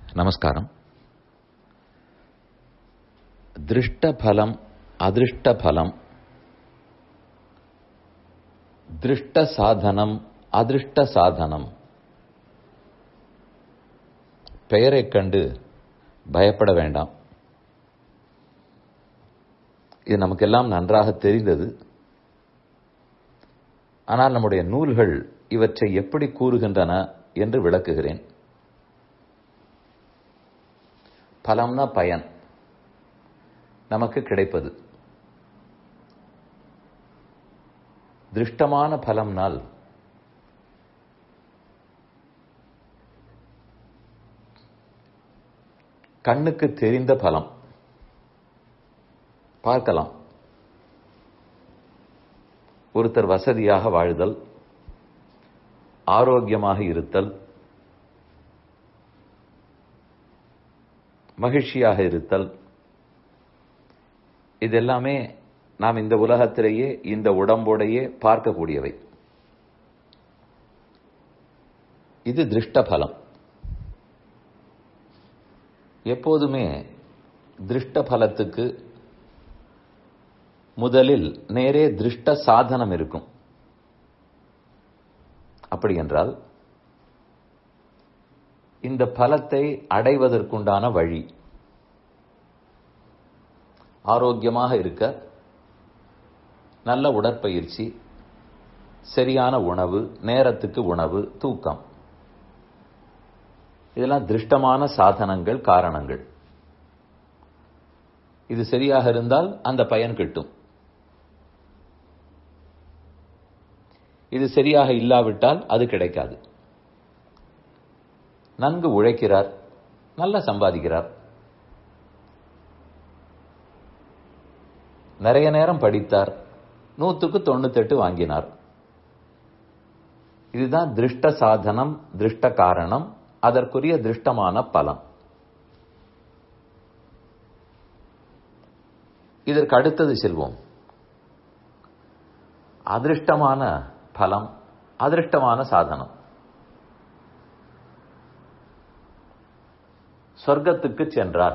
நமஸ்காரம் திருஷ்டபலம் அதிருஷ்டபலம் திருஷ்ட சாதனம் அதிருஷ்ட சாதனம் பெயரைக் கண்டு பயப்பட வேண்டாம் இது நமக்கெல்லாம் நன்றாக தெரிந்தது ஆனால் நம்முடைய நூல்கள் இவற்றை எப்படி கூறுகின்றன என்று விளக்குகிறேன் பலம்னா பயன் நமக்கு கிடைப்பது திருஷ்டமான பலம்னால் கண்ணுக்கு தெரிந்த பலம் பார்க்கலாம் ஒருத்தர் வசதியாக வாழ்தல் ஆரோக்கியமாக இருத்தல் மகிழ்ச்சியாக இருத்தல் இதெல்லாமே நாம் இந்த உலகத்திலேயே இந்த உடம்போடையே பார்க்கக்கூடியவை இது திருஷ்ட பலம் எப்போதுமே திருஷ்ட பலத்துக்கு முதலில் நேரே திருஷ்ட சாதனம் இருக்கும் அப்படி என்றால் இந்த பலத்தை அடைவதற்குண்டான வழி ஆரோக்கியமாக இருக்க நல்ல உடற்பயிற்சி சரியான உணவு நேரத்துக்கு உணவு தூக்கம் இதெல்லாம் திருஷ்டமான சாதனங்கள் காரணங்கள் இது சரியாக இருந்தால் அந்த பயன் கிட்டும் இது சரியாக இல்லாவிட்டால் அது கிடைக்காது நன்கு உழைக்கிறார் நல்லா சம்பாதிக்கிறார் நிறைய நேரம் படித்தார் நூத்துக்கு தொண்ணூத்தெட்டு வாங்கினார் இதுதான் திருஷ்ட சாதனம் திருஷ்ட காரணம் அதற்குரிய திருஷ்டமான பலம் இதற்கு அடுத்தது செல்வோம் அதிருஷ்டமான பலம் அதிருஷ்டமான சாதனம் சொர்க்கத்துக்கு சென்றார்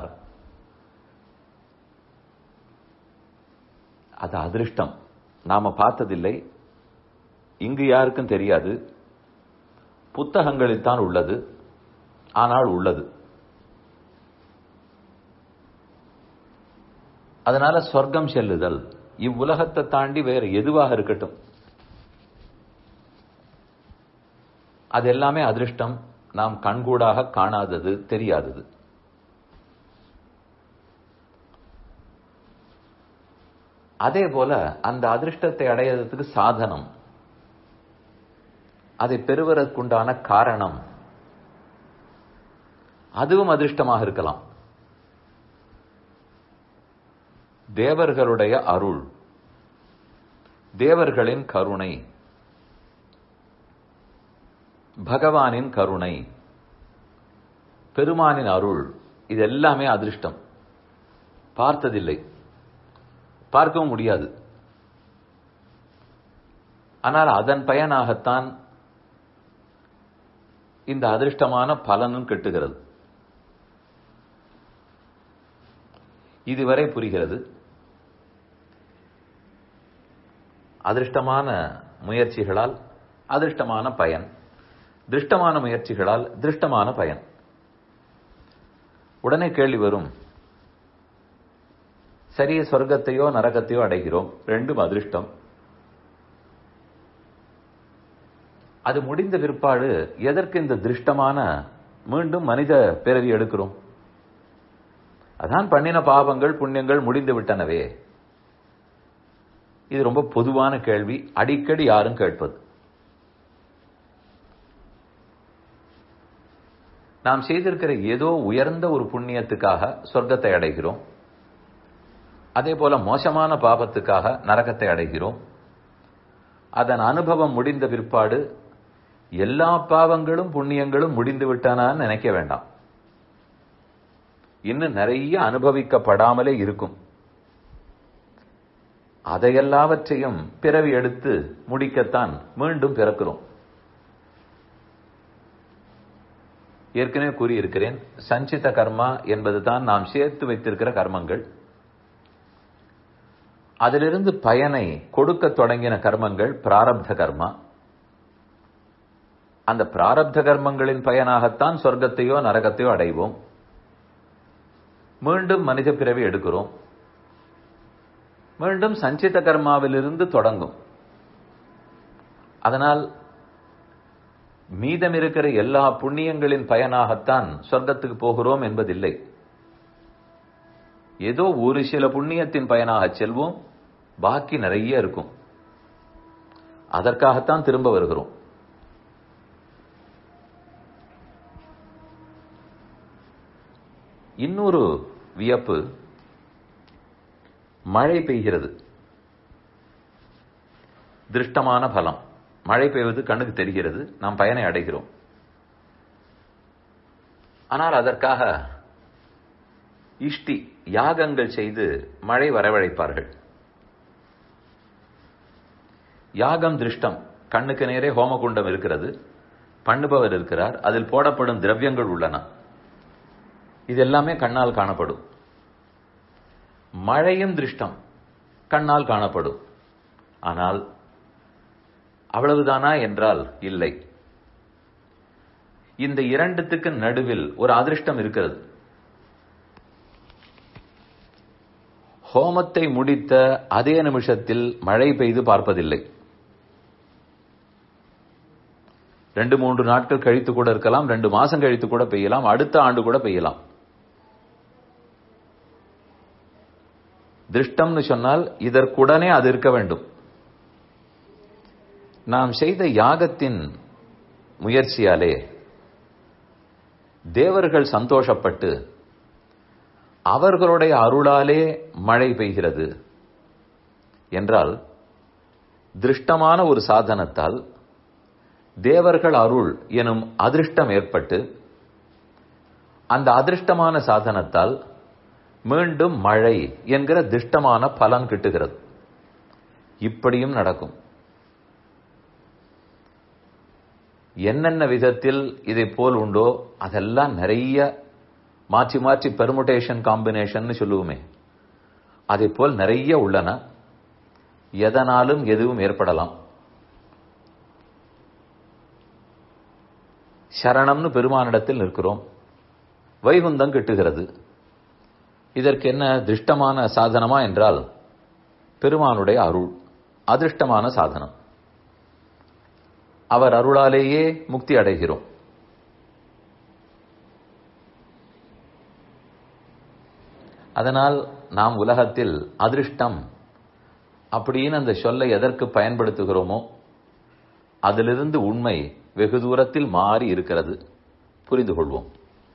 அது அதிருஷ்டம் நாம பார்த்ததில்லை இங்கு யாருக்கும் தெரியாது புத்தகங்களில் தான் உள்ளது ஆனால் உள்ளது அதனால சொர்க்கம் செல்லுதல் இவ்வுலகத்தை தாண்டி வேறு எதுவாக இருக்கட்டும் அது எல்லாமே அதிருஷ்டம் நாம் கண்கூடாக காணாதது தெரியாதது அதே போல அந்த அதிருஷ்டத்தை அடையறதுக்கு சாதனம் அதை பெறுவதற்குண்டான காரணம் அதுவும் அதிர்ஷ்டமாக இருக்கலாம் தேவர்களுடைய அருள் தேவர்களின் கருணை பகவானின் கருணை பெருமானின் அருள் இது எல்லாமே அதிர்ஷ்டம் பார்த்ததில்லை பார்க்கவும் முடியாது ஆனால் அதன் பயனாகத்தான் இந்த அதிர்ஷ்டமான பலனும் கெட்டுகிறது இதுவரை புரிகிறது அதிர்ஷ்டமான முயற்சிகளால் அதிர்ஷ்டமான பயன் திருஷ்டமான முயற்சிகளால் திருஷ்டமான பயன் உடனே கேள்வி வரும் சரிய சொர்க்கத்தையோ நரகத்தையோ அடைகிறோம் ரெண்டும் அதிர்ஷ்டம் அது முடிந்த பிற்பாடு எதற்கு இந்த திருஷ்டமான மீண்டும் மனித பிறவி எடுக்கிறோம் அதான் பண்ணின பாவங்கள் புண்ணியங்கள் முடிந்து விட்டனவே இது ரொம்ப பொதுவான கேள்வி அடிக்கடி யாரும் கேட்பது நாம் செய்திருக்கிற ஏதோ உயர்ந்த ஒரு புண்ணியத்துக்காக சொர்க்கத்தை அடைகிறோம் அதே போல மோசமான பாபத்துக்காக நரகத்தை அடைகிறோம் அதன் அனுபவம் முடிந்த பிற்பாடு எல்லா பாவங்களும் புண்ணியங்களும் முடிந்து விட்டானான்னு நினைக்க வேண்டாம் இன்னும் நிறைய அனுபவிக்கப்படாமலே இருக்கும் அதையெல்லாவற்றையும் பிறவி எடுத்து முடிக்கத்தான் மீண்டும் பிறக்கிறோம் ஏற்கனவே கூறியிருக்கிறேன் சஞ்சித கர்மா என்பதுதான் நாம் சேர்த்து வைத்திருக்கிற கர்மங்கள் அதிலிருந்து பயனை கொடுக்க தொடங்கின கர்மங்கள் பிராரப்த கர்மா அந்த பிராரப்த கர்மங்களின் பயனாகத்தான் சொர்க்கத்தையோ நரகத்தையோ அடைவோம் மீண்டும் மனித பிறவி எடுக்கிறோம் மீண்டும் சஞ்சித கர்மாவிலிருந்து தொடங்கும் அதனால் மீதம் இருக்கிற எல்லா புண்ணியங்களின் பயனாகத்தான் சொர்க்கத்துக்கு போகிறோம் என்பதில்லை ஏதோ ஒரு சில புண்ணியத்தின் பயனாக செல்வோம் பாக்கி நிறைய இருக்கும் அதற்காகத்தான் திரும்ப வருகிறோம் இன்னொரு வியப்பு மழை பெய்கிறது திருஷ்டமான பலம் மழை பெய்வது கண்ணுக்கு தெரிகிறது நாம் பயனை அடைகிறோம் ஆனால் அதற்காக இஷ்டி யாகங்கள் செய்து மழை வரவழைப்பார்கள் யாகம் திருஷ்டம் கண்ணுக்கு நேரே ஹோமகுண்டம் இருக்கிறது பண்ணுபவர் இருக்கிறார் அதில் போடப்படும் திரவியங்கள் உள்ளன இது எல்லாமே கண்ணால் காணப்படும் மழையும் திருஷ்டம் கண்ணால் காணப்படும் ஆனால் அவ்வளவுதானா என்றால் இல்லை இந்த இரண்டுத்துக்கு நடுவில் ஒரு அதிர்ஷ்டம் இருக்கிறது ஹோமத்தை முடித்த அதே நிமிஷத்தில் மழை பெய்து பார்ப்பதில்லை ரெண்டு மூன்று நாட்கள் கழித்து கூட இருக்கலாம் ரெண்டு மாசம் கழித்து கூட பெய்யலாம் அடுத்த ஆண்டு கூட பெய்யலாம் திருஷ்டம்னு சொன்னால் இதற்குடனே அது இருக்க வேண்டும் நாம் செய்த யாகத்தின் முயற்சியாலே தேவர்கள் சந்தோஷப்பட்டு அவர்களுடைய அருளாலே மழை பெய்கிறது என்றால் திருஷ்டமான ஒரு சாதனத்தால் தேவர்கள் அருள் எனும் அதிர்ஷ்டம் ஏற்பட்டு அந்த அதிர்ஷ்டமான சாதனத்தால் மீண்டும் மழை என்கிற திஷ்டமான பலன் கிட்டுகிறது இப்படியும் நடக்கும் என்னென்ன விதத்தில் இதை போல் உண்டோ அதெல்லாம் நிறைய மாற்றி மாற்றி பெர்முடேஷன் காம்பினேஷன் சொல்லுவோமே அதை போல் நிறைய உள்ளன எதனாலும் எதுவும் ஏற்படலாம் சரணம்னு பெருமானிடத்தில் நிற்கிறோம் வைகுந்தம் கிட்டுகிறது இதற்கு என்ன திருஷ்டமான சாதனமா என்றால் பெருமானுடைய அருள் அதிர்ஷ்டமான சாதனம் அவர் அருளாலேயே முக்தி அடைகிறோம் அதனால் நாம் உலகத்தில் அதிர்ஷ்டம் அப்படின்னு அந்த சொல்லை எதற்கு பயன்படுத்துகிறோமோ அதிலிருந்து உண்மை வெகு தூரத்தில் மாறி இருக்கிறது புரிந்து கொள்வோம்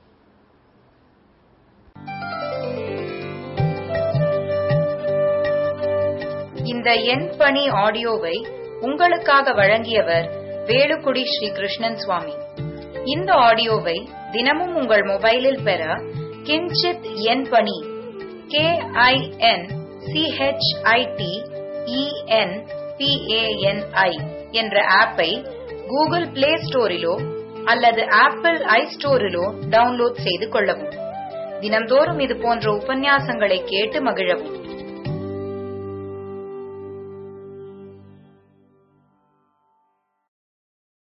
இந்த எண் பணி ஆடியோவை உங்களுக்காக வழங்கியவர் வேலுக்குடி ஸ்ரீ கிருஷ்ணன் சுவாமி இந்த ஆடியோவை தினமும் உங்கள் மொபைலில் பெற கிஞ்சித் எண் பணி கே ஐ என் சிஹெச்ஐடி இஎன் பிஏஎன்ஐ என்ற ஆப்பை கூகுள் பிளே ஸ்டோரிலோ அல்லது ஆப்பிள் ஐ ஸ்டோரிலோ டவுன்லோட் செய்து கொள்ளவும் தினம்தோறும் இது போன்ற உபன்யாசங்களை கேட்டு மகிழவும்